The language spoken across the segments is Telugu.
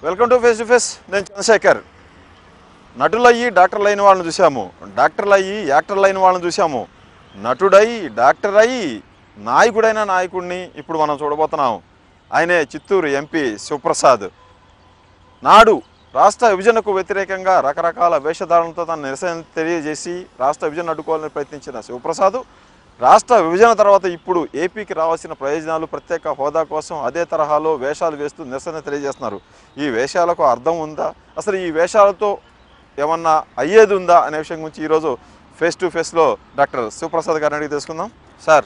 Welcome to face to face నేను చంద్రశేఖర్ నటులు అయ్యి డాక్టర్లు అయిన వాళ్ళని చూసాము డాక్టర్లు అయ్యి యాక్టర్లు అయిన వాళ్ళని చూసాము నటుడై డాక్టర్ అయ్యి నాయకుడైన నాయకుడిని ఇప్పుడు మనం చూడబోతున్నాం ఆయనే చిత్తూరు ఎంపీ శివప్రసాద్ నాడు రాష్ట్ర విభజనకు వ్యతిరేకంగా రకరకాల వేషధారణలతో తన నిరసన తెలియజేసి రాష్ట్ర విభజన అడ్డుకోవాలని ప్రయత్నించిన శివప్రసాద్ రాష్ట్ర విభజన తర్వాత ఇప్పుడు ఏపీకి రావాల్సిన ప్రయోజనాలు ప్రత్యేక హోదా కోసం అదే తరహాలో వేషాలు వేస్తూ నిరసన తెలియజేస్తున్నారు ఈ వేషాలకు అర్థం ఉందా అసలు ఈ వేషాలతో ఏమన్నా అయ్యేది ఉందా అనే విషయం గురించి ఈరోజు ఫేస్ టు ఫేస్లో డాక్టర్ శివప్రసాద్ గారిని అడిగి తెలుసుకుందాం సార్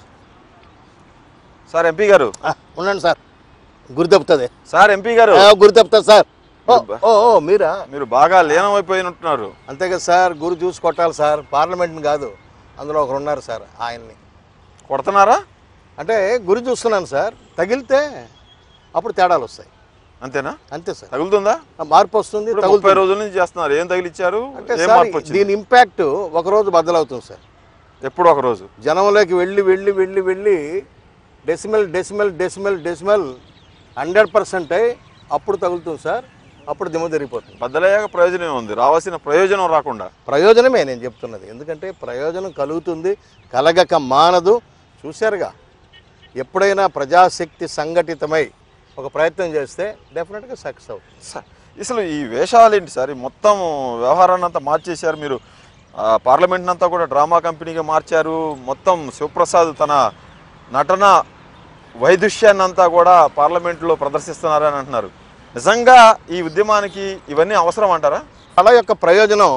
సార్ ఎంపీ గారు ఆ, ఉండండి సార్ గురి తప్పుతుంది సార్ ఎంపీ గారు ఆ, గురి తప్పుతుంది సార్ ఓ ఓ ఓ, మీరా మీరు బాగా లీనమైపోయినట్టున్నారు అంతే కదా సార్ గురి చూసి కొట్టాలి సార్ పార్లమెంట్ని కాదు అందులో ఒకరు ఉన్నారు సార్ ఆయన్ని కొడుతున్నారా అంటే గురి చూస్తున్నాను సార్ తగిలితే అప్పుడు తేడాలు వస్తాయి అంతేనా అంతే సార్ తగులుతుందా ఆ, మార్పు వస్తుంది ఇప్పుడు ముప్పై తగులుతుంది రోజుల నుంచి చేస్తున్నారు ఏం తగిలిచ్చారు అంటే ఏం సార్ మార్పు వచ్చింది దీని ఇంపాక్ట్ ఒక రోజు బద్దలవుతుంది సార్ ఎప్పుడు ఒక రోజు జనంలోకి వెళ్ళి వెళ్ళి వెళ్ళి వెళ్ళి decimal decimal decimal decimal hundred percent అయి అప్పుడు తగులుతుంది సార్ అప్పుడు దిమ్మ తిరిగిపోతుంది బద్దలయ్యాక ప్రయోజనం ఉంది రావాల్సిన ప్రయోజనం రాకుండా ప్రయోజనమే నేను చెప్తున్నది ఎందుకంటే ప్రయోజనం కలుగుతుంది కలగక మానదు చూశారుగా ఎప్పుడైనా ప్రజాశక్తి సంఘటితమై ఒక ప్రయత్నం చేస్తే డెఫినెట్గా సక్సెస్ అవుతుంది స- అసలు ఈ వేషాలు ఏంటి సార్ ఈ మొత్తం వ్యవహారాన్ని అంతా మార్చేశారు మీరు ఆ, పార్లమెంట్ అంతా కూడా డ్రామా కంపెనీగా మార్చారు మొత్తం శివప్రసాద్ తన నటన వైదుష్యాన్ని అంతా కూడా పార్లమెంట్లో ప్రదర్శిస్తున్నారని అంటున్నారు నిజంగా ఈ ఉద్యమానికి ఇవన్నీ అవసరం అంటారా కళ యొక్క ప్రయోజనం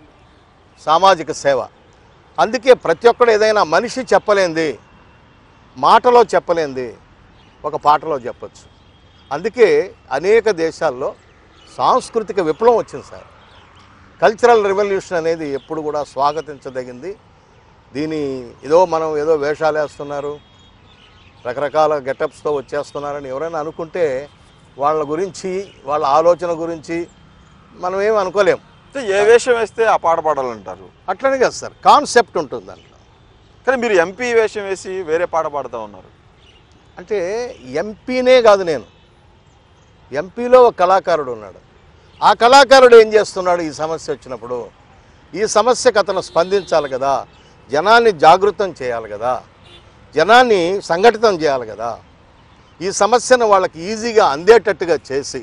సామాజిక సేవ అందుకే ప్రతి ఒక్కడు ఏదైనా మనిషి చెప్పలేంది మాటలో చెప్పలేంది ఒక పాటలో చెప్పొచ్చు అందుకే అనేక దేశాల్లో సాంస్కృతిక విప్లవం వచ్చింది సార్ కల్చరల్ రెవల్యూషన్ అనేది ఎప్పుడు కూడా స్వాగతించదగింది దీని ఏదో మనం ఏదో వేషాలు వేస్తున్నారు రకరకాల గెటప్స్తో వచ్చేస్తున్నారని ఎవరైనా అనుకుంటే వాళ్ళ గురించి వాళ్ళ ఆలోచన గురించి మనం ఏం అనుకోలేం అంటే ఏ వేషం వేస్తే ఆ పాట పాడాలంటారు అట్లనే కదా సార్ కాన్సెప్ట్ ఉంటుంది దాంట్లో కానీ మీరు ఎంపీ వేషం వేసి వేరే పాట పాడుతూ ఉన్నారు అంటే ఎంపీనే కాదు నేను ఎంపీలో ఒక కళాకారుడు ఉన్నాడు ఆ కళాకారుడు ఏం చేస్తున్నాడు ఈ సమస్య వచ్చినప్పుడు ఈ సమస్యకు అతను స్పందించాలి కదా జనాన్ని జాగృతం చేయాలి కదా జనాన్ని సంఘటితం చేయాలి కదా ఈ సమస్యను వాళ్ళకి ఈజీగా అందేటట్టుగా చేసి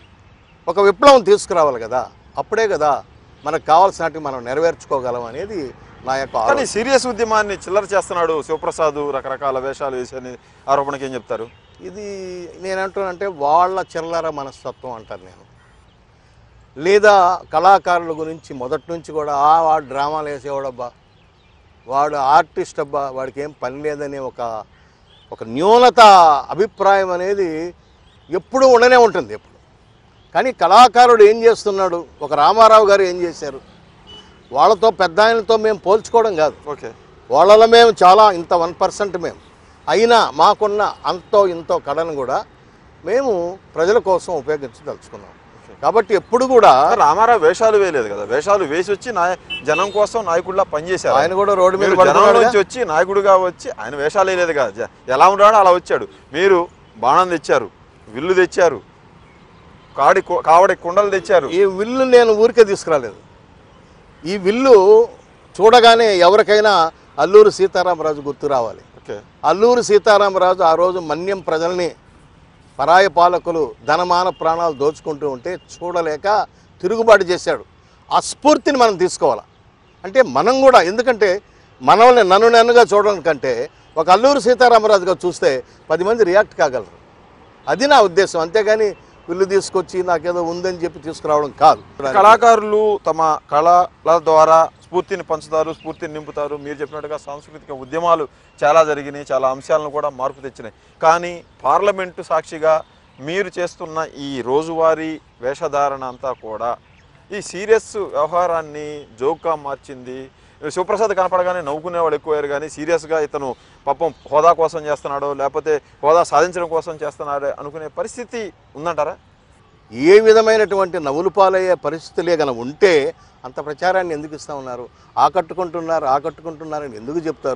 ఒక విప్లవం తీసుకురావాలి కదా అప్పుడే కదా మనకు కావాల్సినట్టు మనం నెరవేర్చుకోగలం అనేది నా యొక్క కానీ ఆలోచన. సీరియస్ ఉద్యమాన్ని చిల్లర చేస్తున్నాడు శివప్రసాద్ రకరకాల వేషాలు వేసి అని ఆరోపణకి ఏం చెప్తారు ఇది నేనంటున్నానంటే వాళ్ళ చిల్లర మనస్తత్వం అంటారు నేను లేదా కళాకారుల గురించి మొదటి నుంచి కూడా ఆ వాడు డ్రామాలు వేసేవాడబ్బా వాడు ఆర్టిస్ట్ అబ్బా వాడికి ఏం పని లేదనే ఒక ఒక న్యూనత అభిప్రాయం అనేది ఎప్పుడూ ఉండనే ఉంటుంది ఎప్పుడు కానీ కళాకారుడు ఏం చేస్తున్నాడు ఒక రామారావు గారు ఏం చేశారు వాళ్ళతో పెద్ద ఆయనతో మేము పోల్చుకోవడం కాదు ఓకే వాళ్ళలో మేము చాలా ఇంత వన్ పర్సెంట్ మేము అయినా మాకున్న అంతో ఇంతో కళను కూడా మేము ప్రజల కోసం ఉపయోగించదలుచుకున్నాం కాబట్టి ఎప్పుడు కూడా రామారావు వేషాలు వేయలేదు కదా వేషాలు వేసి వచ్చి నాయ జనం కోసం నాయకుడిలా పనిచేశారు ఆయన కూడా రోడ్డు మీద మీరు జనం పడుతున్నాడుగా. నుంచి వచ్చి నాయకుడిగా వచ్చి ఆయన వేషాలు వేయలేదు కదా జ- ఎలా ఉన్నాడో అలా వచ్చాడు మీరు బాణం తెచ్చారు విల్లు తెచ్చారు కాడి కు- కావడి కుండలు తెచ్చారు ఈ విల్లు నేను ఊరికే తీసుకురాలేదు ఈ విల్లు చూడగానే ఎవరికైనా అల్లూరు సీతారామరాజు గుర్తు రావాలి ఓకే అల్లూరు సీతారామరాజు ఆ రోజు మన్యం ప్రజల్ని పరాయ పాలకులు ధనమాన ప్రాణాలు దోచుకుంటూ ఉంటే చూడలేక తిరుగుబాటు చేశాడు ఆ స్ఫూర్తిని మనం తీసుకోవాలి అంటే మనం కూడా ఎందుకంటే మనల్ని నన్ను నన్నుగా చూడడం కంటే ఒక అల్లూరు సీతారామరాజుగా చూస్తే పది మంది రియాక్ట్ కాగలరు అది నా ఉద్దేశం అంతేగాని వీళ్ళు తీసుకొచ్చి నాకేదో ఉందని చెప్పి తీసుకురావడం కాదు కళాకారులు తమ కళల ద్వారా స్ఫూర్తిని పంచుతారు స్ఫూర్తిని నింపుతారు మీరు చెప్పినట్టుగా సాంస్కృతిక ఉద్యమాలు చాలా జరిగినాయి చాలా అంశాలను కూడా మార్పు తెచ్చినాయి కానీ పార్లమెంటు సాక్షిగా మీరు చేస్తున్న ఈ రోజువారీ వేషధారణ అంతా కూడా ఈ సీరియస్ వ్యవహారాన్ని జోక్గా మార్చింది శివప్రసాద్ కనపడగానే నవ్వుకునేవాడు ఎక్కువయ్యారు కానీ సీరియస్గా ఇతను పాపం హోదా కోసం చేస్తున్నాడో లేకపోతే హోదా సాధించడం కోసం చేస్తున్నాడే అనుకునే పరిస్థితి ఉందంటారా ఏ విధమైనటువంటి నవ్వులు పాలయ్యే పరిస్థితులే కనుక ఉంటే అంత ప్రచారాన్ని ఎందుకు ఇస్తా ఉన్నారు ఆకట్టుకుంటున్నారు ఆకట్టుకుంటున్నారని ఎందుకు చెప్తారు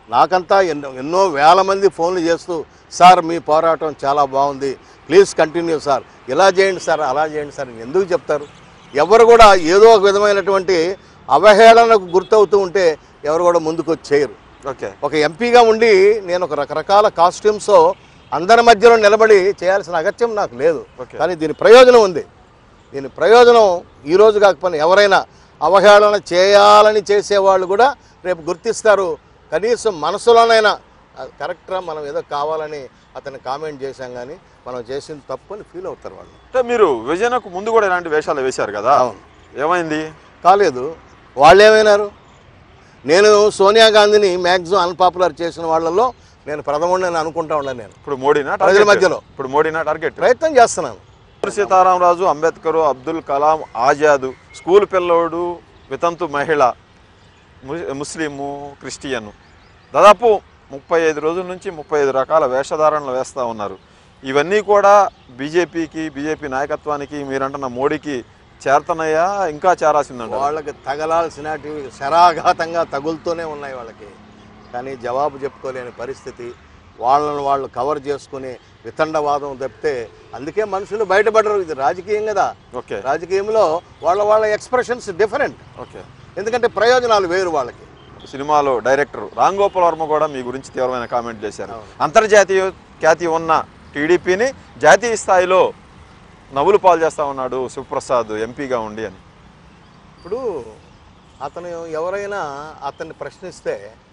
నాకంతా ఎన్నో ఎన్నో వేల మంది ఫోన్లు చేస్తూ సార్ మీ పోరాటం చాలా బాగుంది ప్లీజ్ కంటిన్యూ సార్ ఇలా చేయండి సార్ అలా చేయండి సార్ అని ఎందుకు చెప్తారు ఎవరు కూడా ఏదో ఒక విధమైనటువంటి అవహేళనకు గుర్తవుతూ ఉంటే ఎవరు కూడా ముందుకు వచ్చి చేయరు ఓకే ఒక ఎంపీగా ఉండి నేను ఒక రకరకాల కాస్ట్యూమ్స్ అందరి మధ్యలో నిలబడి చేయాల్సిన అగత్యం నాకు లేదు Okay. కానీ దీని ప్రయోజనం ఉంది దీని ప్రయోజనం ఈ రోజు కాకపోయినా ఎవరైనా అవహేళన చేయాలని చేసేవాళ్ళు కూడా రేపు గుర్తిస్తారు కనీసం మనసులోనైనా అది కరెక్ట్గా మనం ఏదో కావాలని అతను కామెంట్ చేశాం కానీ మనం చేసింది తప్పు అని ఫీల్ అవుతారు వాళ్ళు అంటే మీరు విజయనకు ముందు కూడా ఇలాంటి వేషాలు వేశారు కదా అవును. ఏమైంది కాలేదు వాళ్ళు ఏమైనారు నేను సోనియా గాంధీని మ్యాక్సిమం అన్పాపులర్ చేసిన వాళ్ళలో నేను ప్రథముడిని అనుకుంటా ఉన్నాను నేను ఇప్పుడు మోడీనా ప్రజల target? మధ్యలో. ఇప్పుడు మోడీనా టార్గెట్ ప్రయత్నం చేస్తున్నాను సీతారామరాజు అంబేద్కర్ అబ్దుల్ కలాం ఆజాద్ స్కూల్ పిల్లోడు వితంతు మహిళ ము- ముస్లిము క్రిస్టియన్ దాదాపు ముప్పై ఐదు రోజుల నుంచి ముప్పై ఐదు రకాల వేషధారణలు వేస్తూ ఉన్నారు ఇవన్నీ కూడా బీజేపీకి బీజేపీ నాయకత్వానికి మీరంటున్న మోడీకి చేరతనయ్యా ఇంకా చేరాల్సిందంట వాళ్ళకి తగలాల్సినటివి శరాఘాతంగా తగులుతూనే ఉన్నాయి వాళ్ళకి కానీ జవాబు చెప్పుకోలేని పరిస్థితి వాళ్ళని వాళ్ళు కవర్ చేసుకుని వితండవాదం తప్పితే అందుకే మనుషులు బయటపడరు ఇది రాజకీయం కదా ఓకే రాజకీయంలో వాళ్ళ వాళ్ళ ఎక్స్ప్రెషన్స్ డిఫరెంట్ ఓకే ఎందుకంటే ప్రయోజనాలు వేరు వాళ్ళకి సినిమాలో డైరెక్టర్ రామ్ గోపాల్ వర్మ కూడా మీ గురించి తీవ్రమైన కామెంట్ చేశారు అవును. అంతర్జాతీయ ఖ్యాతి ఉన్న టీడీపీని జాతీయ స్థాయిలో నవ్వులు పాలు చేస్తా ఉన్నాడు శివప్రసాద్ ఎంపీగా ఉండి అని ఇప్పుడు అతను ఎవరైనా అతన్ని ప్రశ్నిస్తే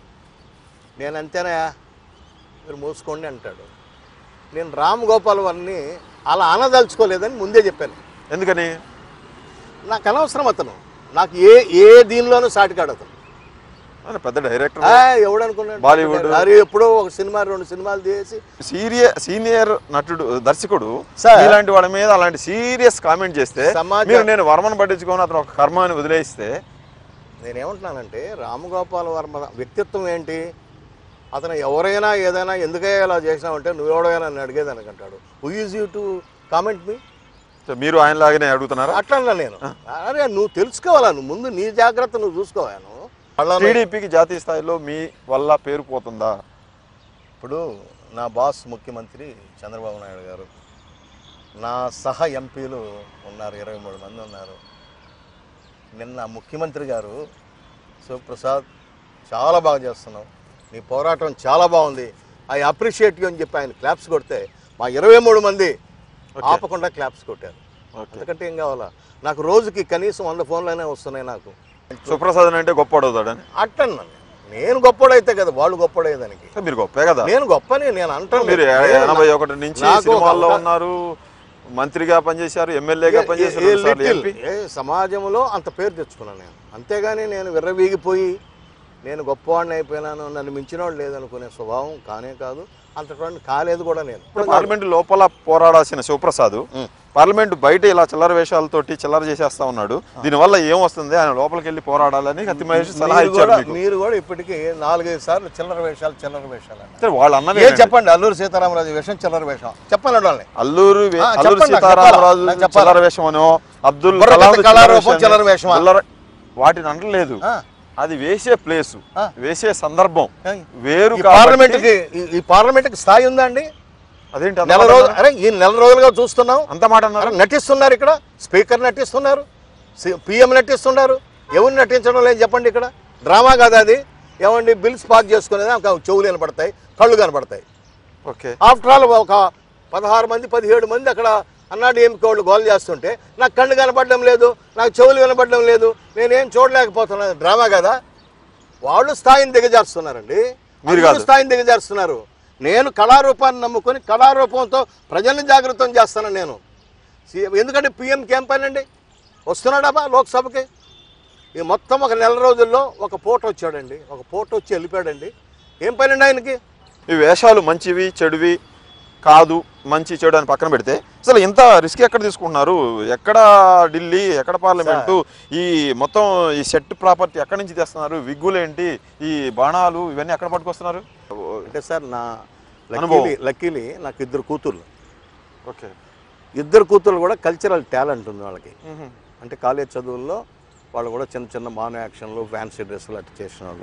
నేను అంతేనా మీరు మూసుకోండి అంటాడు నేను రామ్ గోపాల్ వారిని అలా అనదలుచుకోలేదని ముందే చెప్పాను ఎందుకని నాకు అనవసరం అతను నాకు ఏ ఏ దీనిలోనూ సాటికాడు అతను ఆయన పెద్ద డైరెక్టర్ ఆ, ఎవడనుకున్నాడు బాలీవుడ్. అది ఎప్పుడో ఒక సినిమా రెండు సినిమాలు చేసి సీరియస్ సీనియర్ నటుడు దర్శకుడు సార్. ఇలాంటి వాళ్ళ మీద అలాంటి సీరియస్ కామెంట్ చేస్తే సమాజ- మీరు నేను వర్మను పట్టించుకొని అతను ఒక కర్మ అని వదిలేస్తే నేనేమంటున్నానంటే రామగోపాల్ వర్మ వ్యక్తిత్వం ఏంటి అతను ఎవరైనా ఏదైనా ఎందుకయ్యా ఇలా చేసినావంటే నువ్వెవడైనా నన్ను అడిగేదానికంటాడు who is you to comment me so మీరు ఆయనలాగానే అడుగుతున్నారా అట్లా అన్నా నేను అరే నువ్వు తెలుసుకోవాలా నువ్వు ముందు నీ జాగ్రత్త నువ్వు చూసుకోవాలి నువ్వు వాళ్ళని- టీడీపీకి జాతీయ స్థాయిలో మీ వల్ల పేరు పోతుందా ఇప్పుడు నా బాస్ ముఖ్యమంత్రి చంద్రబాబు నాయుడు గారు నా సహ ఎంపీలు ఉన్నారు ఇరవై మూడు మంది ఉన్నారు నిన్న ముఖ్యమంత్రి గారు శివప్రసాద్ చాలా బాగా చేస్తున్నావు నీ పోరాటం చాలా బాగుంది ఐ అప్రిషియేట్ యూ అని చెప్పి ఆయన క్లాప్స్ కొడితే మా ఇరవై మూడు మంది ఆపకుండా క్లాప్స్ కొట్టారు ఓకే ఎందుకంటే ఏం కావాలా నాకు రోజుకి కనీసం వంద ఫోన్లైనా వస్తున్నాయి నాకు సుప్రసాద్ అంటే గొప్ప అడుగుతాడని అట్టన్నాను నేను గొప్పడైతే కదా వాళ్ళు గొప్పడేదానికి సో మీరు గొప్పే కదా నేను గొప్పని నేను అంటాను మీరు ఎనభై ఒకటి నుంచి నాకు ఒక సినిమాల్లో అవకా- ఉన్నారు మంత్రిగా పనిచేశారు ఎమ్మెల్యేగా ఏ- పనిచేశారు ఏ- ఏ రెండుసార్లు లిటిల్, ఎంపీ. ఏ సమాజంలో అంత పేరు తెచ్చుకున్నాను నేను అంతేగాని నేను విర్రవీగిపోయి నేను గొప్పవాడిని అయిపోయినాను నన్ను మించినవాడు లేదనుకునే స్వభావం కానే కాదు అంతటువంటి కాలేదు కూడా నేను ఇప్పుడు పార్లమెంట్ లోపల పోరాడాల్సిన శివప్రసాద్ ఉం. పార్లమెంట్ బయట ఇలా చిల్లర వేషాలతోటి చిల్లర చేసేస్తా ఉన్నాడు దీనివల్ల ఏం వస్తుంది ఆయన లోపలికి వెళ్ళి పోరాడాలని కత్తి మహేష్ సలహా మీరు ఇచ్చారు కూడా మీకు మీరు కూడా ఇప్పటికీ నాలుగైదు సార్లు చిల్లర వేషాలు చిల్లర వేషాలు అన్నారు. సరే, వాళ్ళు అన్నది ఏ ఏంటంటే, చెప్పండి అల్లూరు సీతారామరాజు వేషం చిల్లర వేషం చెప్పండి వాళ్ళని అల్లూరు వే- ఆ, అల్లూరు చెప్పండి నాకు సీతారామరాజు చెప్పాలా? నాకు చెప్పాలా? చిల్లర వేషమనో అబ్దుల్ బుర్రకథ కలాం చిల్లర కళారూపం వేషమని, చిల్లర వేషమా? చిల్లర- వాటిని అనట్లేదు ఆ. అది వేసే ప్లేసు ఆ. వేసే సందర్భం ఏయ్. వేరు ఈ కాబట్టి- పార్లమెంట్కి ఈ- ఈ పార్లమెంట్కి స్థాయి ఉందా అండి అదేంటి అంత నెల మాట రోజులు అన్నారు? అరే ఈ నెల రోజులుగా చూస్తున్నాం అంత మాట అన్నారు అరే నటిస్తున్నారు ఇక్కడ స్పీకర్ నటిస్తున్నారు పిఎం నటిస్తున్నారు ఎవరు నటించడం లేదు చెప్పండి ఇక్కడ డ్రామా కదా అది ఏమండి బిల్స్ పాస్ చేసుకునేది ఒక చెవులు కనపడతాయి కళ్ళు కనపడతాయి ఓకే ఆఫ్టర్ ఆల్ ఒక పదహారు మంది పదిహేడు మంది అక్కడ అన్నాడీఎంకే వాళ్ళు గోల్ చేస్తుంటే నాకు కళ్ళు కనపడడం లేదు నాకు చెవులు కనపడడం లేదు నేనేం చూడలేకపోతున్నాను డ్రామా కదా వాళ్ళు స్థాయిని దిగజారుస్తున్నారండి మీరు అందరూ కాదు. స్థాయిని దిగజారుస్తున్నారు నేను కళారూపాన్ని నమ్ముకొని కళారూపంతో ప్రజల్ని జాగృతం చేస్తాను నేను సి- ఎందుకంటే పిఎం క్యాంపెయిన్ అండి వస్తున్నాడాబా లోక్సభకి ఈ మొత్తం ఒక నెల రోజుల్లో ఒక పోట వచ్చాడండి ఒక పోట వచ్చి వెళ్ళిపోయాడండి ఏం పని అండి ఆయనకి ఈ వేషాలు మంచివి చెడువి కాదు మంచి చెడు అని పక్కన పెడితే అసలు ఇంత రిస్క్ ఎక్కడ తీసుకుంటున్నారు ఎక్కడ ఢిల్లీ ఎక్కడ పార్లమెంటు ఈ మొత్తం ఈ సెట్ ప్రాపర్టీ ఎక్కడి నుంచి తెస్తున్నారు విగ్గులేంటి ఈ బాణాలు ఇవన్నీ ఎక్కడ పట్టుకొస్తున్నారు అంటే సార్ నా అనుభవం. లక్కీలీ లక్కీలీ నాకు ఇద్దరు కూతుర్లు ఓకే ఇద్దరు కూతుర్లు కూడా కల్చరల్ టాలెంట్ ఉంది వాళ్ళకి అంటే కాలేజ్ చదువుల్లో వాళ్ళు కూడా చిన్న చిన్న మానో యాక్షన్లు ఫ్యాన్సీ డ్రెస్సులు అట్లా చేసిన వాళ్ళు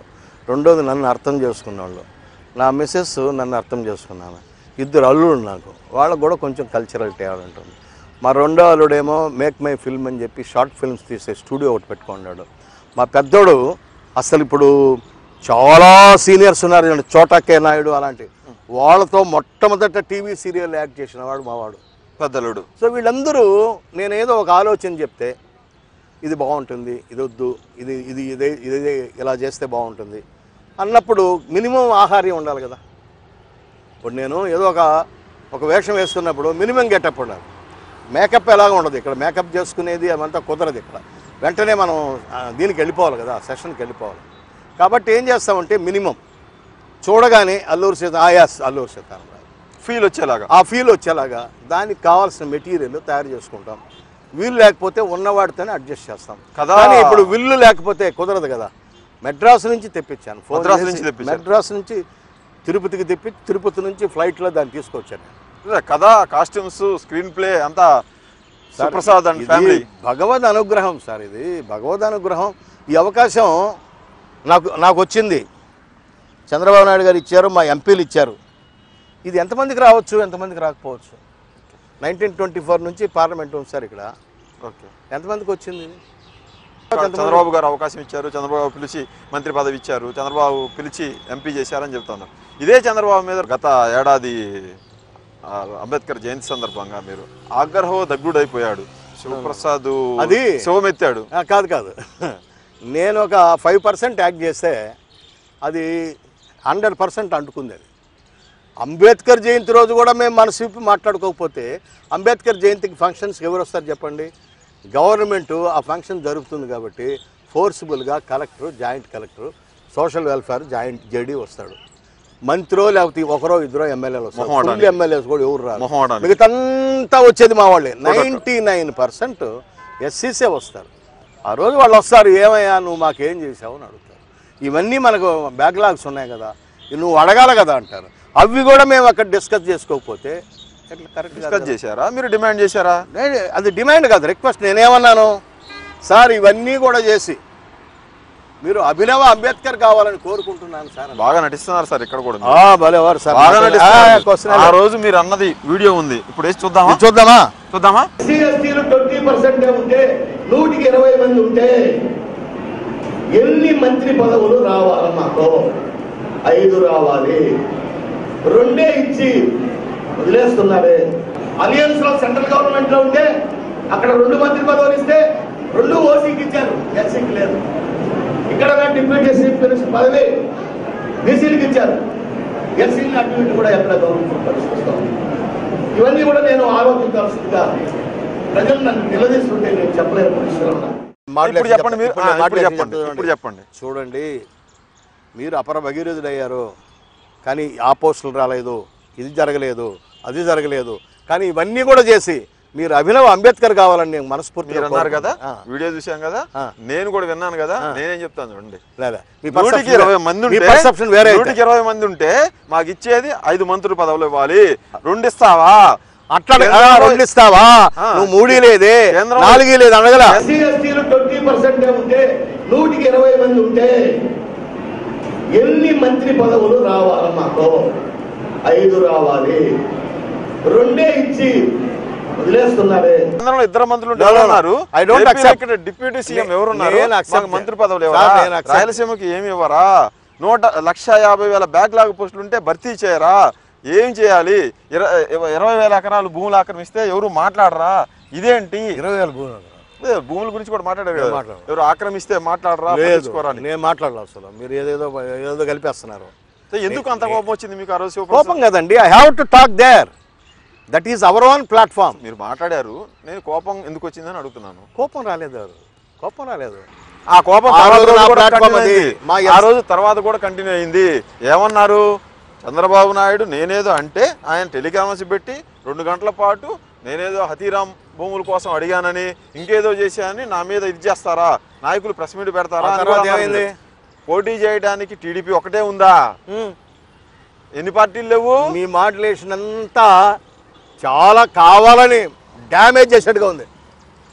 రెండోది నన్ను అర్థం చేసుకున్నవాళ్ళు నా మిస్సెస్ నన్ను అర్థం చేసుకున్నాను ఇద్దరు అల్లుడు నాకు వాళ్ళకు కూడా కొంచెం కల్చరల్ తేడా ఉంటుంది మా రెండో అల్లుడేమో మేక్ మై ఫిల్మ్ అని చెప్పి షార్ట్ ఫిల్మ్స్ తీసే స్టూడియో ఒకటి పెట్టుకున్నాడు మా పెద్దోడు అసలు ఇప్పుడు చాలా సీనియర్స్ ఉన్నారు చూడండి, చోటా కే నాయుడు అలాంటి వాళ్ళతో మొట్టమొదట టీవీ సీరియల్ యాక్ట్ చేసిన వాడు మావాడు పెద్దలుడు సో వీళ్ళందరూ నేను ఏదో ఒక ఆలోచన చెప్తే ఇది బాగుంటుంది ఇది వద్దు ఇది ఇది ఇదే ఇదే ఇలా చేస్తే బాగుంటుంది అన్నప్పుడు మినిమం ఆహార్యం ఉండాలి కదా ఇప్పుడు నేను ఏదో ఒక ఒక వేషం వేస్తున్నప్పుడు మినిమం గెటప్ ఉండాలి మేకప్ ఎలాగ ఉండదు ఇక్కడ మేకప్ చేసుకునేది అవంతా కుదరదు ఇక్కడ వెంటనే మనం ఆ, దీనికి వెళ్ళిపోవాలి కదా సెషన్కి వెళ్ళిపోవాలి కాబట్టి ఏం చేస్తామంటే మినిమం చూడగానే అల్లూరు సీత ఆయాస్ అల్లూరు సీతారామరాజు ఫీల్ వచ్చేలాగా ఆ ఫీల్ వచ్చేలాగా దానికి కావాల్సిన మెటీరియల్ తయారు చేసుకుంటాం వీలు లేకపోతే ఉన్నవాడితోనే అడ్జస్ట్ చేస్తాం కదా. కానీ ఇప్పుడు విల్లు లేకపోతే కుదరదు కదా మెడ్రాస్ నుంచి తెప్పించాను ఫోన్ మద్రాసు చేసి నుంచి తెప్పించారు. మెడ్రాస్ నుంచి తిరుపతికి తెప్పి తిరుపతి నుంచి ఫ్లైట్లో దాన్ని తీసుకొచ్చాను ఇదే కథ కాస్ట్యూమ్స్ స్క్రీన్ ప్లే అంతా సుప్రసాద్ అండ్ ఇది ఫ్యామిలీ భగవద్ అనుగ్రహం సార్ ఇది భగవద్ అనుగ్రహం ఈ అవకాశం నాకు నాకు వచ్చింది చంద్రబాబు నాయుడు గారు ఇచ్చారు మా ఎంపీలు ఇచ్చారు ఇది ఎంతమందికి రావచ్చు ఎంతమందికి రాకపోవచ్చు నైన్టీన్ ట్వంటీ ఫోర్ నుంచి పార్లమెంట్ ఉంది సార్ ఇక్కడ ఓకే ఎంతమందికి వచ్చింది చంద్రబాబు గారు అవకాశం ఇచ్చారు చంద్రబాబు పిలిచి మంత్రి పదవి ఇచ్చారు చంద్రబాబు పిలిచి ఎంపీ చేశారని చెప్తున్నారు ఇదే చంద్రబాబు మీద గత ఏడాది ఆ, అంబేద్కర్ జయంతి సందర్భంగా మీరు ఆగ్రహో దగ్గుడైపోయాడు శివప్రసాద్ అది- శివమెత్తాడు ఆ, కాదు కాదు నేను ఒక ఫైవ్ పర్సెంట్ యాక్ట్ చేస్తే అది హండ్రెడ్ పర్సెంట్ అంటుకుంది అది అంబేద్కర్ జయంతి రోజు కూడా మేము మనసు విప్పి మాట్లాడుకోకపోతే అంబేద్కర్ జయంతికి ఫంక్షన్స్కి ఎవరు వస్తారు చెప్పండి గవర్నమెంట్ ఆ ఫంక్షన్ జరుగుతుంది కాబట్టి ఫోర్సిబుల్గా collector joint collector social welfare joint JD వస్తాడు మంత్రో లేకపోతే ఒకరో ఇద్దరో ఎమ్మెల్యేలు వస్తారు మొహమాటానికి. ఫుల్ ఎమ్మెల్యేస్ కూడా ఎవరు రారు మొహమాటానికి. మిగతంతా వచ్చేది మా వాళ్ళే నైంటీ నైన్ పర్సెంట్ ఎస్సీసే వస్తారు ఆ రోజు వాళ్ళు వస్తారు ఏమయ్యా నువ్వు మాకేం చేసావు అని అడుగుతారు ఇవన్నీ మనకు బ్యాక్లాగ్స్ ఉన్నాయి కదా ఇవి నువ్వు అడగాల కదా అంటారు అవి కూడా మేము అక్కడ డిస్కస్ చేసుకోకపోతే ఎట్లా కరెక్ట్ డిస్కస్ చేశారా మీరు డిమాండ్ చేశారా అది డిమాండ్ కాదు రిక్వెస్ట్ నేనేమన్నాను సార్ ఇవన్నీ కూడా చేసి మీరు అభినవ అంబేద్కర్ కావాలని కోరుకుంటున్నాను సార్ అన్నాను. బాగా నటిస్తున్నారు సార్ ఇక్కడ కూడా మీరు. ఆ, భలేవారు సార్ బాగా ఆ, నటిస్తున్నారు question ఆ లేదు. రోజు మీరు అన్నది వీడియో ఉంది ఇప్పుడు వేసి చూద్దామా ఇది చూద్దామా చూద్దామా ఎస్సీ ఎస్టీలు ట్వంటీ పర్సెంట్ ఉంటే నూటికి ఇరవై మంది ఉంటే ఎన్ని మంత్రి పదవులు రావాలి మాకు ఐదు రావాలి రెండే ఇచ్చి వదిలేస్తున్నారే అలియన్స్ లో సెంట్రల్ గవర్నమెంట్ లో ఉంటే అక్కడ రెండు మంత్రి పదవులు ఇస్తే రెండు ఓసీకి ఇచ్చారు ఎస్సీకి లేదు ఇక్కడ డిప్యూటీ చీఫ్ మినిస్టర్ పదవి బీసీలకు ఇచ్చారు ఎస్సీని అటు ఇటు కూడా ఎక్కడ గౌరవించిన పరిస్థితి వస్తుంది. ఇవన్నీ కూడా నేను ఆలోచించాల్సిందిగా ప్రజలు నన్ను నిలదీస్తుంటే నేను చెప్పలేని పరిస్థితిలో ఉన్నా ఇప్పుడు చెప్పండి మీరు ఇప్పుడు ఆ, నేను ఇప్పుడు మాట్లాడేది చెప్పండి చెప్తాను ఇప్పుడు చెప్పండి చూడండి మీరు అపర భగీరథుడు అయ్యారు కానీ ఆ పోస్టులు రాలేదు ఇది జరగలేదు అది జరగలేదు కానీ ఇవన్నీ కూడా చేసి మీరు అభినవ్ అంబేద్కర్ కావాలని నేను మనస్ఫూర్తిగా మీరు అన్నారు కదా కోరుకుంటున్నాను. ఆ, వీడియో చూశాం కదా ఆ. నేను కూడా విన్నాను కదా నేనేం చెప్తాను చూడండి లేదా మీ నూటికి perception ఇరవై వేరే. మంది మీ ఉంటే perception వేరే అయితే. నూటికి ఇరవై మంది ఉంటే మాకు ఇచ్చేది ఐదు మంత్రుల పదవులు ఇవ్వాలి రెండు ఇస్తావా అట్లా ఆ, కేంద్రంలో- రెండు ఇస్తావా ఆ. నువ్వు మూడీ లేదే కేంద్రంలో- నాలుగు లేదు అనగల ఎస్సీ ఎస్టీలు ట్వంటీ పర్సెంట్ ఉంటే నూటికి ఇరవై మంది ఉంటే ఎన్ని మంత్రి పదవులు రావాలి మాకు ఐదు రావాలి రెండే ఇచ్చి వదిలేస్తున్నారే కేంద్రంలో ఇద్దరు మంత్రులు No, no, no. ఉన్నారు I don't ఏపీలో accept. ఇక్కడ డిప్యూటీ సీఎం నే- ఎవరున్నారు నేను accept మాకు మంత్రి పదవులు సార్, ఎవరా నేను accept. రాయలసీమకి ఏమి ఇవ్వరా నూట లక్ష యాభై వేల బ్యాక్లాగ్ పోస్టులు ఉంటే భర్తీ చేయరా ఏం చేయాలి ఇర- ఇరవై వేల ఎకరాలు భూములు ఆక్రమిస్తే ఎవరు మాట్లాడరా ఇదేంటి ఇరవై వేల భూములు అదే భూముల గురించి కూడా మాట్లాడారు నేను కదా మాట్లాడను. ఎవరు ఆక్రమిస్తే మాట్లాడరా లేదు పట్టించుకోరా అని. నేను మాట్లాడలేదు అసలు మీరు ఏదేదో ఏదో కలిపేస్తున్నారు సో ఎందుకు అంత కోపం వచ్చింది మీకు ఆ రోజు కోపం శివప్రసాద్? కదండి I have to talk there that is our own platform మీరు మాట్లాడారు నేను కోపం ఎందుకు వచ్చిందని అడుగుతున్నాను కోపం రాలేదు ఎవరు కోపం రాలేదు ఆ కోపం ఆ తర్వాత రోజు రోజు నా కూడా ప్లాట్ఫామ్ continue అది. అయింది. మా ఆ ఎస్- రోజు తర్వాత కూడా కంటిన్యూ అయింది ఏమన్నారు చంద్రబాబు నాయుడు నేనేదో అంటే ఆయన టెలికామర్స్ పెట్టి రెండు గంటల పాటు నేనేదో హతీరామ్ భూముల కోసం అడిగానని ఇంకేదో చేశానని నా మీద ఇది చేస్తారా నాయకులు ప్రెస్ మీట్ పెడతారా ఆ అని తర్వాత కూడా అన్నారు. ఏమైంది? పోటీ చేయడానికి టీడీపీ ఒకటే ఉందా ఎన్ని పార్టీలు లేవు మీ మాడ్యులేషన్ అంతా చాలా కావాలని డ్యామేజ్ చేసేట్టుగా ఉంది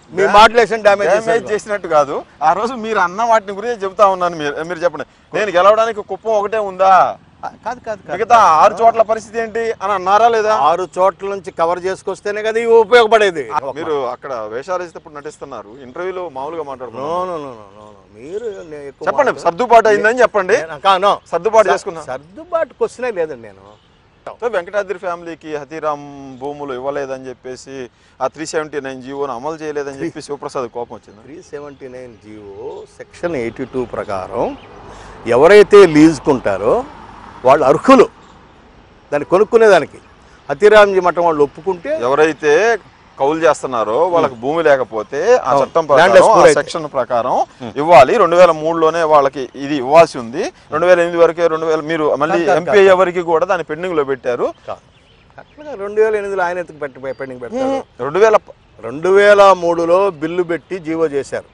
మీ మాడ్యులేషన్ డ్యామేజ్ డ్యామేజ్ చేసినట్టు కాదు ఆ రోజు మీరు అన్న వాటిని గురించి చెబుతా ఉన్నాను మీరు మీరు చెప్పండి నేను గెలవడానికి కుప్పం ఒకటే ఉందా కాదు కాదు కాదు మిగతా ఆరు చోట్ల పరిస్థితి ఏంటి అని అన్నారా లేదా ఆరు చోట్ల నుంచి కవర్ చేసుకొస్తేనే కదా ఇవి ఉపయోగపడేది మీరు అక్కడ వేషాలు వేస్తే ఇప్పుడు నటిస్తున్నారు ఇంటర్వ్యూలో మామూలుగా నో మాట్లాడుతున్నారు no no no no no. మీరు నే- ఎక్కువ చెప్పండి మాట్లాడ- సర్దుబాటు అయిందని చెప్పండి నేను- కా- నో. సర్దుబాటు సర్- చేసుకున్నా సర్దుబాటు క్వశ్చనే లేదండి నేను సో వెంకటాద్రి ఫ్యామిలీకి హతీరామ్ భూములు ఇవ్వలేదని చెప్పేసి ఆ త్రీ సెవెంటీ నైన్ జీవోను అమలు చేయలేదని చెప్పి శివప్రసాద్ కోపం వచ్చింది three seventy nine GO section eighty two ప్రకారం ఎవరైతే లీజుకుంటారో వాళ్ళు అర్హులు దాన్ని కొనుక్కునేదానికి అతిరాంజీ మఠం వాళ్ళు ఒప్పుకుంటే ఎవరైతే కౌలు చేస్తున్నారో వాళ్ళకి భూమి లేకపోతే ఆ అవును. చట్టం Landless ప్రకారం poor ఆ అయితే. సెక్షన్ ప్రకారం ఇవ్వాలి రెండు వేల మూడులోనే వాళ్ళకి ఇది ఇవ్వాల్సి ఉంది రెండు వేల ఎనిమిది వరకే రెండు వేల మీరు మళ్ళీ కాదు, కాదు, ఎంపీ అయ్యే వరకు కూడా దాన్ని పెండింగ్ లో పెట్టారు కాదు అట్లాగా రెండు వేల ఎనిమిదిలో ఆయన ఎత్తుకు పెట్టి పెండింగ్ పెట్టారు రెండు వేల రెండు వేల మూడులో బిల్లు పెట్టి జీవో చేశారు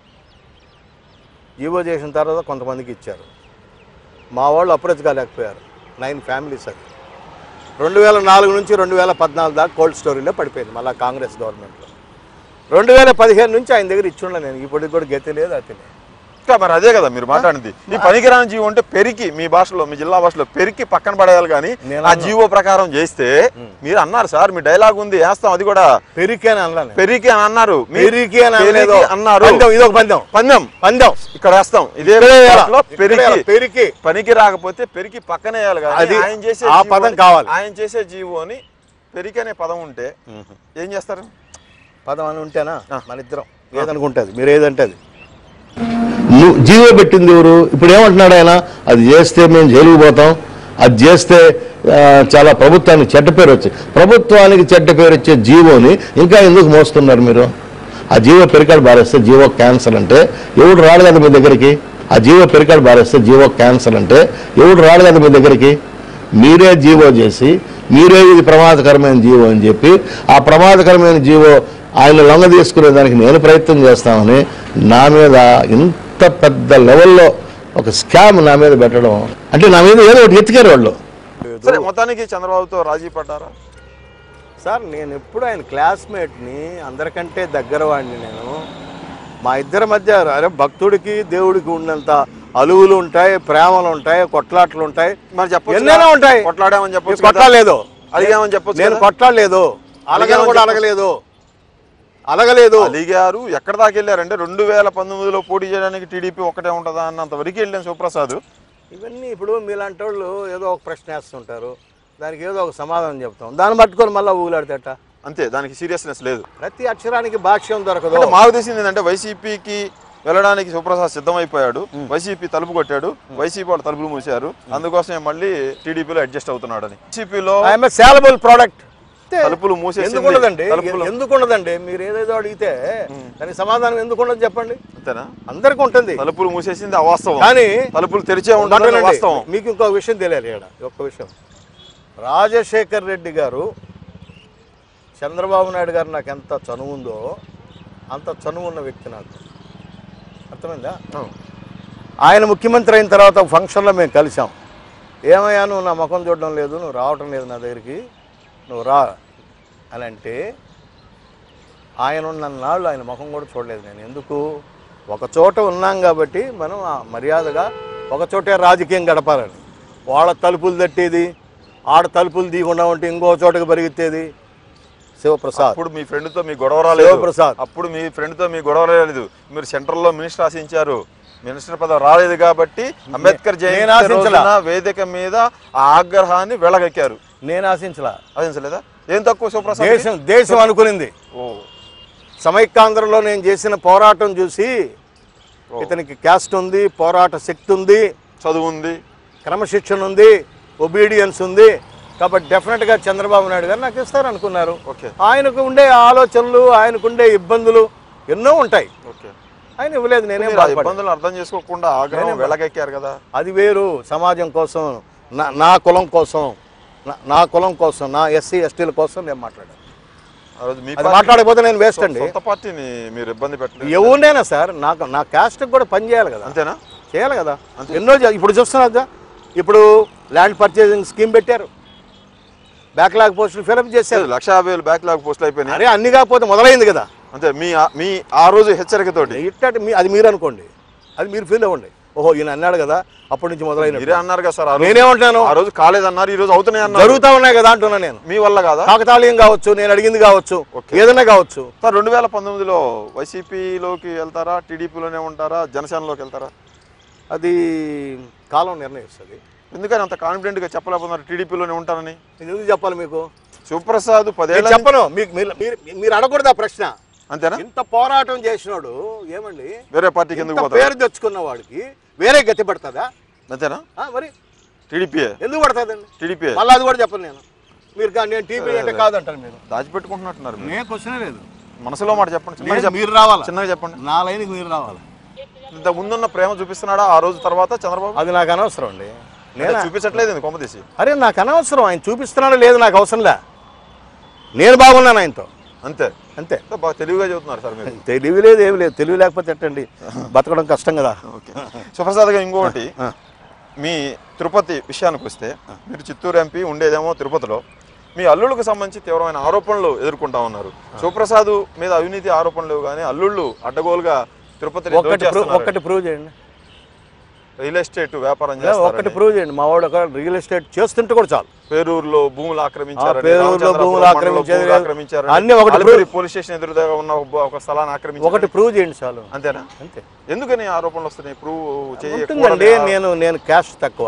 జీవో చేసిన తర్వాత కొంతమందికి ఇచ్చారు మా వాళ్ళు అప్రోచ్ కాలేకపోయారు నైన్ ఫ్యామిలీస్ అది రెండు వేల నాలుగు నుంచి రెండు వేల పద్నాలుగు దాకా కోల్డ్ స్టోరీలో పడిపోయింది మళ్ళీ కాంగ్రెస్ గవర్నమెంట్లో రెండు వేల పదిహేను నుంచి ఆయన దగ్గర ఇచ్చుండ నేను ఇప్పటికి కూడా గతి లేదు అతి లేదు ఇంకా మరి అదే కదా మీరు మాట్లాడింది ఈ పనికిరాని జీవో అంటే పెరికి మీ భాషలో మీ జిల్లా భాషలో పెరికి పక్కన పడేయాలి కానీ నేను ఆ అన్నా. జీవో ప్రకారం చేస్తే మీరు అన్నారు సార్ మీ డైలాగ్ ఉంది వేస్తాం అది కూడా పెరిగి అని అనలా నేను. పెరికి అని అన్నారు మీరు పెరిగి అని అనలేదు పెరికి అన్నారు పందెం ఇదొక పందెం పందెం పందెం ఇక్కడ వేస్తాం ఇదే ఇక్కడే వేయాల. భాషలో ఇక్కడే పెరికి వేయాల. పెరికి పనికి రాకపోతే పెరికి పక్కనే వేయాలి కానీ అది ఆయన చేసే ఆ జీవోని- పదం కావాలి. ఆయన చేసే జీవోని పెరికి అనే పదం ఉంటే ఏం చేస్తారు పదం అని ఉంటేనా ఆ. మన ఇద్దరం ఏదనుకుంటుంది మీరు ఏదంటే అది నువ్వు జీవో పెట్టింది ఎవరు ఇప్పుడు ఏమంటున్నాడు ఆయన అది చేస్తే మేము జైలుకు పోతాం అది చేస్తే ఆ, చాలా ప్రభుత్వానికి చెడ్డ పేరు వచ్చి ప్రభుత్వానికి చెడ్డ పేరు వచ్చే జీవోని ఇంకా ఎందుకు మోస్తున్నారు మీరు ఆ జీవో పెరికాడు బారేస్తే జీవో క్యాన్సర్ అంటే ఎవడు రాడు కదా మీ దగ్గరికి ఆ జీవో పెరికాడు బారేస్తే జీవో క్యాన్సర్ అంటే ఎవడు రాడు కదా మీ దగ్గరికి మీరే జీవో చేసి మీరే ఇది ప్రమాదకరమైన జీవో అని చెప్పి ఆ ప్రమాదకరమైన జీవో ఆయన లొంగ తీసుకునే దానికి నేను ప్రయత్నం చేస్తామని నా మీద ఇంత పెద్ద లెవెల్లో ఒక స్కామ్ నా మీద పెట్టడం అంటే నా మీద ఏదో ఒకటి ఎత్తికారు వాళ్ళు సరే మొత్తానికి చంద్రబాబుతో రాజీ పడ్డారా సార్ నేను ఎప్పుడు ఆయన క్లాస్మేట్ని అందరికంటే దగ్గర వాడిని నేను మా ఇద్దరి మధ్య అరే భక్తుడికి దేవుడికి ఉన్నంత అలువులు ఉంటాయి ప్రేమలు ఉంటాయి కొట్లాట్లు ఉంటాయి మరి చెప్పొచ్చు ఎన్నైనా కదా? ఉంటాయి కొట్లాడామని చెప్పొచ్చు కదా? కొట్లాడలేదు అలిగామని చెప్పొచ్చు నేను కదా? కొట్లాడలేదు అలగను అలిగామని కూడా చెప్పొచ్చు. అలగలేదు అలగలేదు అలిగారు ఎక్కడ దాకా వెళ్ళారంటే రెండు వేల పంతొమ్మిదిలో పోటీ చేయడానికి టీడీపీ ఒకటే ఉంటుందా అన్నంత వరకు వెళ్ళాను శివప్రసాద్ ఇవన్నీ ఇప్పుడు మీలాంటి వాళ్ళు ఏదో ఒక ప్రశ్న వేస్తుంటారు దానికి ఏదో ఒక సమాధానం చెప్తాం దాన్ని పట్టుకొని మళ్ళీ ఊగులాడితేట అంతే దానికి సీరియస్నెస్ లేదు ప్రతి అక్షరానికి భాష్యం దొరకదు అంటే మాకు తెలిసింది ఏంటంటే వైసీపీకి వెళ్ళడానికి శివప్రసాద్ సిద్ధమైపోయాడు వైసీపీ తలుపు కొట్టాడు వైసీపీ వాళ్ళు తలుపులు మూసారు అందుకోసమే మళ్ళీ టీడీపీలో అడ్జస్ట్ అవుతున్నాడు అని వైసీపీలో ఐఎమ్ సేలబుల్ ప్రోడక్ట్ తలుపులు మూసేసింది. ఎందుకు ఉండదండి తలుపులు- ఎందుకు ఉండదండి మీరు ఏదేదో అడిగితే దానికి సమాధానం ఎందుకు ఉండదు చెప్పండి అంతేనా అందరికి ఉంటుంది తలుపులు మూసేసింది అవాస్తవం కానీ తలుపులు తెరిచే ఉంటుంది ఉండండి. వాస్తవం మీకు ఇంకొక విషయం తెలియాలి ఇక్కడ ఒక్క విషయం రాజశేఖర్ రెడ్డి గారు చంద్రబాబు నాయుడు గారు నాకు ఎంత చనువు ఉందో అంత చనువు ఉన్న వ్యక్తి నాకు అర్థమైందా ఆయన ముఖ్యమంత్రి అయిన తర్వాత ఒక ఫంక్షన్లో మేము కలిసాం ఏమయ్యా నువ్వు నా ముఖం చూడడం లేదు నువ్వు రావటం లేదు నా దగ్గరికి నువ్వు రా అని అంటే ఆయన ఉన్న నాళ్ళు ఆయన ముఖం కూడా చూడలేదు నేను ఎందుకు ఒక చోట ఉన్నాం కాబట్టి మనం ఆ మర్యాదగా ఒక చోటే రాజకీయం గడపాలని వాళ్ళ తలుపులు తట్టేది ఆడ తలుపులు తీయకుండా ఉంటే ఇంకో చోటకి పరిగెత్తేది శివప్రసాద్ అప్పుడు మీ ఫ్రెండ్ తో మీ గొడవ రాలేదు శివప్రసాద్. అప్పుడు మీ ఫ్రెండ్ తో మీ గొడవ రాలేదు మీరు సెంట్రల్ లో మినిస్టర్ ఆశించారు మినిస్టర్ పదవి రాలేదు కాబట్టి అంబేద్కర్ నేను జయంతి ఆశించలా. రోజున వేదిక మీద ఆ ఆగ్రహాన్ని వెళ్ళగక్కారు నేను ఆశించలా ఆశించలేదా ఏం తక్కువ శివప్రసాద్ దేశం దేశం అనుకునింది ఓ సమైక్యాంధ్రలో నేను చేసిన పోరాటం చూసి ఓ. ఇతనికి క్యాస్ట్ ఉంది పోరాట శక్తి ఉంది చదువు ఉంది క్రమశిక్షణ ఉంది ఒబీడియన్స్ ఉంది కాబట్టి డెఫినెట్గా చంద్రబాబు నాయుడు గారు నాకు ఇస్తారు అనుకున్నారు ఓకే ఆయనకు ఉండే ఆలోచనలు ఆయనకు ఉండే ఇబ్బందులు ఎన్నో ఉంటాయి ఓకే ఆయన ఇవ్వలేదు నేనేం మీరు ఆ బాధపడ్డా. ఇబ్బందులను అర్థం చేసుకోకుండా ఆగ్రహం నేనేం వెళ్ళగక్కారు కదా అది వేరు సమాజం కోసం నా నా కులం కోసం నా- నా కులం కోసం నా ఎస్సీ ఎస్టీల కోసం నేను మాట్లాడాను ఆ రోజు మీ అది పార్టీ- మాట్లాడకపోతే నేను వేస్ట్ అండి సొంత పార్టీని మీరు ఇబ్బంది పెట్టలేదు ఎవరినైనా సార్ నాకు నా క్యాస్ట్కి కూడా పని చేయాలి కదా అంతేనా చేయాలి కదా ఎన్నో చే- ఇప్పుడు చూస్తున్నా ఇప్పుడు ల్యాండ్ పర్చేసింగ్ స్కీమ్ పెట్టారు బ్యాక్లాగ్ పోస్టులు ఫిలప్ చేశారు లక్ష యాభై వేలు బ్యాక్లాగ్ పోస్టులు అయిపోయినాయి అరే అన్ని కాకపోతే మొదలైంది కదా అంతే మీ మీ ఆ రోజు హెచ్చరికతోటి ఇట్లాంటి మీ అది మీరు అనుకోండి అది మీరు ఫీల్ అవ్వండి ఓహో ఈయన అన్నాడు కదా అప్పటి నుంచి మొదలైన మీరే అన్నారు కదా సార్ ఆ రోజు నేనేమంటున్నాను ఆ రోజు కాలేదన్నారు ఈ రోజు అవుతున్నాయి అన్నారు జరుగుతా ఉన్నాయి కదా అంటున్నా నేను మీ వల్ల కాదా కాకతాళీయం కావచ్చు నేను అడిగింది కావచ్చు ఓకే. ఏదైనా కావచ్చు సార్ రెండు వేల పంతొమ్మిదిలో వైసీపీలోకి వెళ్తారా టీడీపీలోనే ఉంటారా జనసేనలోకి వెళ్తారా అది కాలం నిర్ణయిస్తుంది ఎందుకని అంత కాన్ఫిడెంట్గా చెప్పలేకపోతున్నారు టీడీపీలోనే ఉంటానని ఇది ఎందుకు చెప్పాలి మీకు శివప్రసాద్ నేను పదేళ్ళ చెప్పను మీకు మీరు- మీరు మీరు అడగకూడదు ఆ ప్రశ్న అంతేనా ఇంత పోరాటం చేసినోడు ఏమండి వేరే పార్టీకి ఎందుకు ఇంత పోతారు పేరు తెచ్చుకున్న వాడికి వేరే గతి పడుతుందా అంతేనా ఆ, మరి టీడీపీఏ ఎందుకు పడుతుందండి టీడీపీఏ మళ్ళీ అది కూడా చెప్పను నేను మీరు కా- నేను టీవీ అంటే కాదంటాను మీరు దాచిపెట్టుకుంటున్నట్టున్నారు మీరు. నేను క్వశ్చన్ లేదు మనసులో మాట చెప్పండి చిన్నగా నేను- చెప్పండి మీరు రావాలా చిన్నగా చెప్పండి నా లైన్కి మీరు రావాలి ఇంత ముందున్న ప్రేమ చూపిస్తున్నాడా ఆ రోజు తర్వాత చంద్రబాబు అది నాకు అనవసరం అండి అంటే నేను చూపించట్లేదు ఇది కొమ్మదీసి అరే నాకు అనవసరం ఆయన చూపిస్తున్నాడో లేదు నాకు అవసరంలే నేను బాగున్నాను ఆయనతో అంతే అంతే సో బాగా తెలివిగా చెబుతున్నారు సార్ మీరు తెలివి లేదు ఏమి లేదు తెలివి లేకపోతే ఎట్టండి బతకడం కష్టం కదా ఓకే సుప్రసాద్ గారు ఇంకొకటి ఆ. మీ తిరుపతి విషయానికి వస్తే మీరు చిత్తూరు ఎంపీ ఉండేదేమో తిరుపతిలో మీ అల్లుళ్ళకు సంబంధించి తీవ్రమైన ఆరోపణలు ఎదుర్కొంటా ఉన్నారు శివప్రసాద్ మీద అవినీతి ఆరోపణలు కానీ అల్లుళ్ళు అడ్డగోలుగా తిరుపతిని ఒక్కటి ప్రూవ్ దోచేస్తున్నారు. ఒక్కటి ప్రూవ్ చేయండి రియల్ ఎస్టేట్ వ్యాపారం ఒక్కటి చేస్తారు ప్రూవ్ చేయండి మా వాడు ఒక రియల్ ఎస్టేట్ చేస్తుంటే కూడా చాలు పేరూరులో భూములు ఆక్రమించారు ఆ, పేరూరులో భూములు ఆక్రమించారు. ఆక్రమించారు అన్నీ ఒకటి అలిపిరి ప్రూవ్- పోలీస్ స్టేషన్ ఎదురుగా ఉన్న ఒక- ఒక స్థలాన్ని ఆక్రమించారు ఒకటి ప్రూవ్ చేయండి చాలు అంతేనా అంతే ఎందుకని ఆరోపణలు వస్తున్నాయి ప్రూవ్ ఉంటుందండి చేయకూడదా? నేను నేను క్యాష్ తక్కువ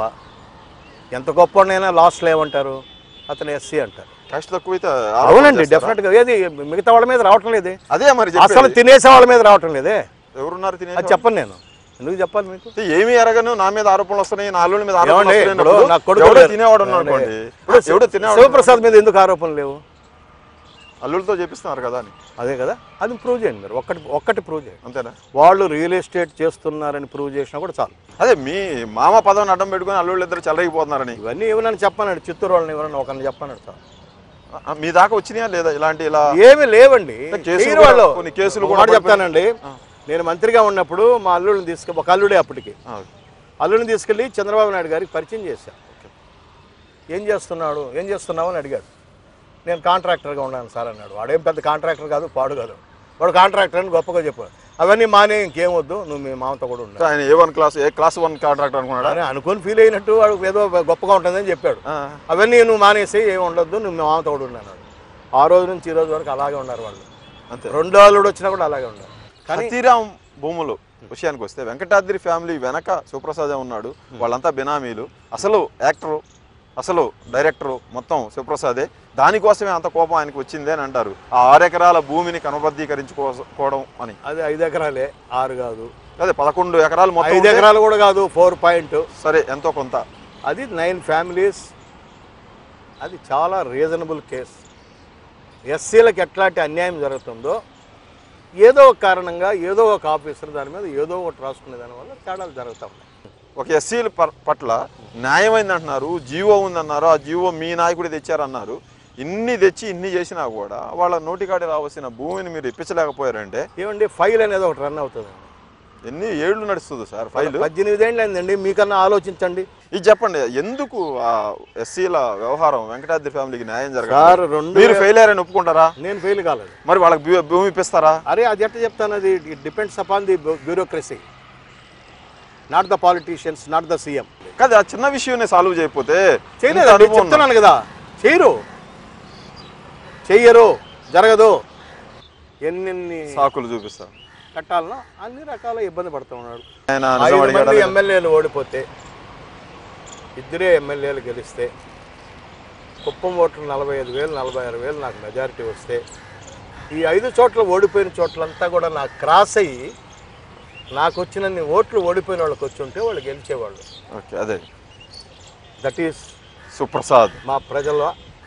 ఎంత గొప్పనైనా లాస్ట్లో ఏమంటారు అతను ఎస్సీ అంటారు కాస్ట్ తక్కువైతే ఆరోపణలు అవునండి చేస్తారా? డెఫినెట్గా ఏది మిగతా వాళ్ళ మీద రావటం లేదే అదే మరి అసలు చెప్పేది. తినేసే వాళ్ళ మీద రావటం లేదే ఎవరున్నారు తినే అది చెప్పను నేను ఎందుకు చెప్పాలి మీకు ఏమి ఎరగను నా మీద ఆరోపణలు వస్తున్నాయి నా అల్లుడి మీద ఆరోపణలు ఏమండి వస్తున్నాయి ఇప్పుడు అన్నప్పుడు నా కొడుకు ఎవడో లేరు. తినేవాడు ఉన్నాడు ఏమండి? అనుకోండి ఇప్పుడు ఎవడో తినేవాడు శివప్రసాద్ మీద ఎందుకు ఆరోపణలు లేవు అల్లుడితో చేపిస్తున్నారు కదా అని అదే కదా అది ప్రూవ్ చేయండి మీరు ఒక్కటి ఒక్కటి ప్రూవ్ చేయండి అంతేనా వాళ్ళు రియల్ ఎస్టేట్ చేస్తున్నారని ప్రూవ్ చేసినా కూడా చాలు అదే మీ మామ పదవిని అడ్డం పెట్టుకుని అల్లుళ్ళు ఇద్దరు చెలరైపోతున్నారని ఇవన్నీ ఏమన్నా చెప్పన్నాడు చిత్తూరు వాళ్ళని ఎవరన్నా ఒకరిని చెప్పన్నాడు చాలు ఆ, మీ దాకా వచ్చినాయా లేదా ఇలాంటి ఇలా ఏమి లేవండి కేసులు చేయరు కూడా- వాళ్ళు కొన్ని కేసులు ఒక కూడా మాట పడిపోయి- చెప్తానండి నేను మంత్రిగా ఉన్నప్పుడు మా అల్లుడిని తీసుకు ఒక అల్లుడే అప్పటికి ఆ, అల్లుడిని తీసుకెళ్ళి చంద్రబాబు నాయుడు గారికి పరిచయం చేశాను ఏం చేస్తున్నాడు ఏం చేస్తున్నావు అని అడిగాడు నేను కాంట్రాక్టర్గా ఉన్నాను సార్ అన్నాడు వాడేం పెద్ద కాంట్రాక్టర్ కాదు పాడు కాదు వాడు కాంట్రాక్టర్ అని గొప్పగా చెప్పాడు అవన్నీ మానే ఇంకేం వద్దు నువ్వు మీ మామతో కూడా ఉన్నాడు ఆయన A one class A class one contractor అనుకున్నాడా అని అనుకొని ఫీల్ అయినట్టు వాడు ఏదో గొప్పగా ఉంటుందని చెప్పాడు ఆ, అవన్నీ నువ్వు మానేసి ఏమి ఉండొద్దు నువ్వు మీ మామతో కూడా ఉన్నాను ఆ రోజు నుంచి ఈ రోజు వరకు అలాగే ఉన్నారు వాళ్ళు అంతే రెండో అల్లుడు వచ్చినా కూడా అలాగే ఉన్నారు కానీ సతీరామ్ భూములు విషయానికి వస్తే వెంకటాద్రి ఫ్యామిలీ వెనక సుప్రసాదే ఉన్నాడు వాళ్ళంతా బినామీలు అసలు యాక్టరు అసలు డైరెక్టరు మొత్తం శివప్రసాదే దానికోసమే అంత కోపం ఆయనకు వచ్చింది అని అంటారు ఆ ఆరెకరాల భూమిని కనబద్ధీకరించుకోవడం అని అది ఐదు ఎకరాలే ఆరు కాదు అదే పదకొండు ఎకరాలు మొత్తం ఐదు ఉంటే ఎకరాలు కూడా కాదు ఫోర్ పాయింట్ సరే ఎంతో కొంత అది నైన్ ఫ్యామిలీస్ అది చాలా రీజనబుల్ కేస్ ఎస్సీలకు ఎట్లాంటి అన్యాయం జరుగుతుందో ఏదో ఒక కారణంగా ఏదో ఒక ఆఫీసర్ దాని మీద ఏదో ఒకటి రాసుకునే దానివల్ల తేడాలు జరుగుతూ ఉన్నాయి ఒక ఎస్సీల ప- పట్ల న్యాయమైంది అంటున్నారు జీవో ఉందన్నారు ఆ జీవో మీ నాయకుడు తెచ్చారన్నారు ఇన్ని తెచ్చి ఇన్ని చేసినా కూడా వాళ్ళ నోటికాడి రావాల్సిన భూమిని మీరు ఇప్పించలేకపోయారంటే ఏమండి ఫైల్ అనేది ఒకటి రన్ అవుతుంది ఎన్ని ఏళ్ళు నడుస్తుంది సార్ ఫైల్ పద్దెనిమిది ఏళ్ళు అయిందండి మీకన్నా ఆలోచించండి ఇది చెప్పండి ఎందుకు ఆ ఎస్సీల వ్యవహారం వెంకటాద్రి ఫ్యామిలీకి న్యాయం సార్ జరగాలి రెండు మీరు ఫెయిల్ అయ్యారని ఒప్పుకుంటారా నేను ఫెయిల్ కాలేదు మరి వాళ్ళకి భూ- భూమి ఇప్పిస్తారా అరే అది ఎట్లా చెప్తాను అది it depends upon the bureaucracy not the politicians not the CM కాదు ఆ చిన్న విషయం సాల్వ్ చేయకపోతే ఇంత చేయలేదు అనుభవం ఉందా? చెప్తున్నాను కదా చేయరు చెయ్యరు జరగదు ఎన్నెన్ని సాకులు చూపిస్తా కట్టాలనో అన్ని రకాల ఇబ్బంది పడుతూ ఉన్నాడు ఆయన ఐదు నిజం అడిగాడా మంది లేదా? ఎమ్మెల్యేలు ఓడిపోతే ఇద్దరే ఎమ్మెల్యేలు గెలిస్తే కుప్పం ఓట్లు నలభై ఐదు వేలు నలభై ఆరు వేలు నాకు మెజారిటీ వస్తే ఈ ఐదు చోట్ల ఓడిపోయిన చోట్లంతా కూడా నాకు క్రాస్ అయ్యి నాకు వచ్చినన్ని ఓట్లు ఓడిపోయిన వాళ్ళకి వచ్చి ఉంటే వాళ్ళు గెలిచేవాళ్ళు ఓకే అదే దట్ ఈస్ సుప్రసాద్ మా ప్రజల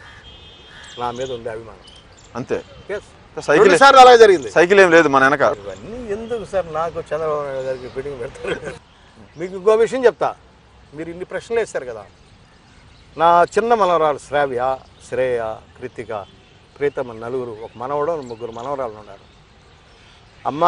నా మీద ఉంది అభిమానం అంతే Yes. సైకిల్ రెండు సార్లు అలాగే జరిగింది సైకిల్ ఏం లేదు మన వెనక ఇవన్నీ ఎందుకు సార్ నాకు చంద్రబాబు నాయుడు గారికి ఫిట్టింగ్ పెడతారు మీకు ఇంకో విషయం చెప్తా మీరు ఇన్ని ప్రశ్నలు వేస్తారు కదా నా చిన్న మనవరాలు శ్రావ్య శ్రేయ కృతిక ప్రీతమ నలుగురు ఒక మనవడు ముగ్గురు మనవరాలు ఉన్నారు అమ్మ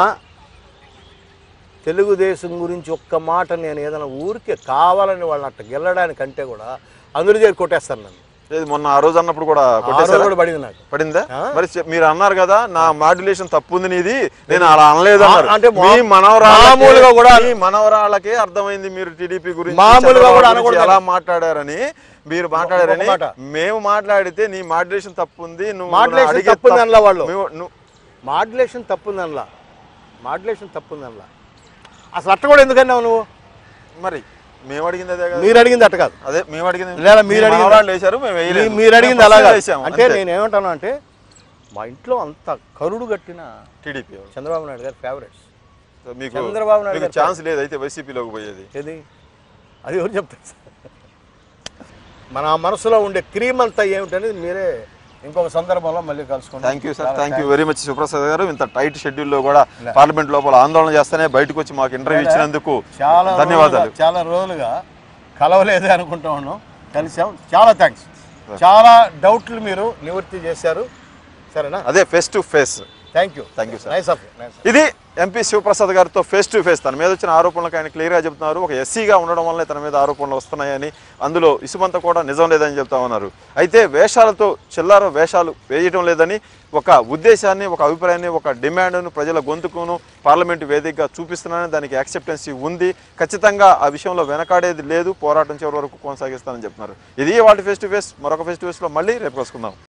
తెలుగుదేశం గురించి ఒక్క మాట నేను ఏదైనా ఊరికే కావాలని వాళ్ళని అట్ట గెల్లడానికంటే కూడా అందరి దగ్గర కొట్టేస్తాను నన్ను ఏది మొన్న ఆ రోజు అన్నప్పుడు కూడా ఆ రోజు కొట్టేశారా? కూడా పడింది నాకు పడిందా ఆ? మరి చె- మీరు అన్నారు కదా నా మాడ్యులేషన్ తప్పు ఉంది నీది నేను అలా అనలేదు అన్నారు ఆ, అంటే మా- మీ మనవరాళ్ళకే- మామూలుగా కూడా- మీ మనవరాళ్ళకే అర్థమైంది మీరు టీడీపీ గురించి మామూలుగా చంద్రబాబు కూడా గురించి అనకూడదు. ఎలా మాట్లాడారని మీరు మాట్లాడారని ఒక మాట. మేము మాట్లాడితే నీ మాడ్యులేషన్ తప్పు ఉంది నువ్వు Modulation అడిగే తప్పు ఉంది తప్పు- అనలా వాళ్ళు. మేము- నువ్వు- మాడ్యులేషన్ తప్పుంది అందులో మాడ్యులేషన్ తప్పుంది అందులో అసలు అట్ట కూడా ఎందుకన్నావు నువ్వు మరి మేము అడిగింది అదే కదా మీరు అడిగింది అట్ట కాదు అదే మేము అడిగింది లేదా మీరు మీ అడిగింది- మనవరాళ్ళు వేశారు మేము వేయలేదు మీ- మీరు అడిగింది మేము అలాగా ఫస్ట్ వేసాము, అంటే అంతే. నేను ఏమంటాను అంటే మా ఇంట్లో అంత కరుడు కట్టిన టీడీపీ వాళ్ళు. చంద్రబాబు నాయుడు గారి ఫేవరెట్స్ సో మీకు చంద్రబాబు నాయుడు మీకు గారు ఛాన్స్ లేదు అయితే వైసీపీలోకి పోయేది ఏది అది ఎవరు చెప్తారు సార్? మన మనసులో ఉండే క్రీమ్ అంతా ఏమిటనేది మీరే ఇంకొక సందర్భంలో మళ్ళీ కలుసుకుంటాం thank you sir thank you very much Shivaprasad గారు ఇంత టైట్ షెడ్యూల్లో కూడా పార్లమెంట్ లోపల ఆందోళన చేస్తేనే బయటకు వచ్చి మాకు ఇంటర్వ్యూ ఇచ్చినందుకు చాలా ధన్యవాదాలు రోజులుగా- చాలా రోజులుగా కలవలేదే అనుకుంటా ఉన్నాం కలిసాం చాలా థ్యాంక్స్ చాలా డౌట్లు మీరు నివృత్తి చేశారు సరేనా అదే face to face thank you Thank you, sir. Nice of nice ఇది ఎంపీ శివప్రసాద్ గారితో ఫేస్ టు ఫేస్ తన మీద వచ్చిన ఆరోపణలకు ఆయన క్లియర్గా చెప్తున్నారు ఒక ఎస్సీగా ఉండడం వల్లే తన మీద ఆరోపణలు వస్తున్నాయని అందులో ఇసుమంతా కూడా నిజం లేదని చెప్తా ఉన్నారు అయితే వేషాలతో చిల్లర వేషాలు వేయటం లేదని ఒక ఉద్దేశాన్ని ఒక అభిప్రాయాన్ని ఒక డిమాండ్ను ప్రజల గొంతుకును పార్లమెంటు వేదికగా చూపిస్తున్నానని దానికి యాక్సెప్టెన్సీ ఉంది ఖచ్చితంగా ఆ విషయంలో వెనకాడేది లేదు పోరాటం చివరి వరకు కొనసాగిస్తానని చెప్తున్నారు ఇది వాటి ఫేస్ టు ఫేస్ మరొక ఫేస్ టు ఫేస్లో మళ్ళీ రేపు కలుసుకుందాం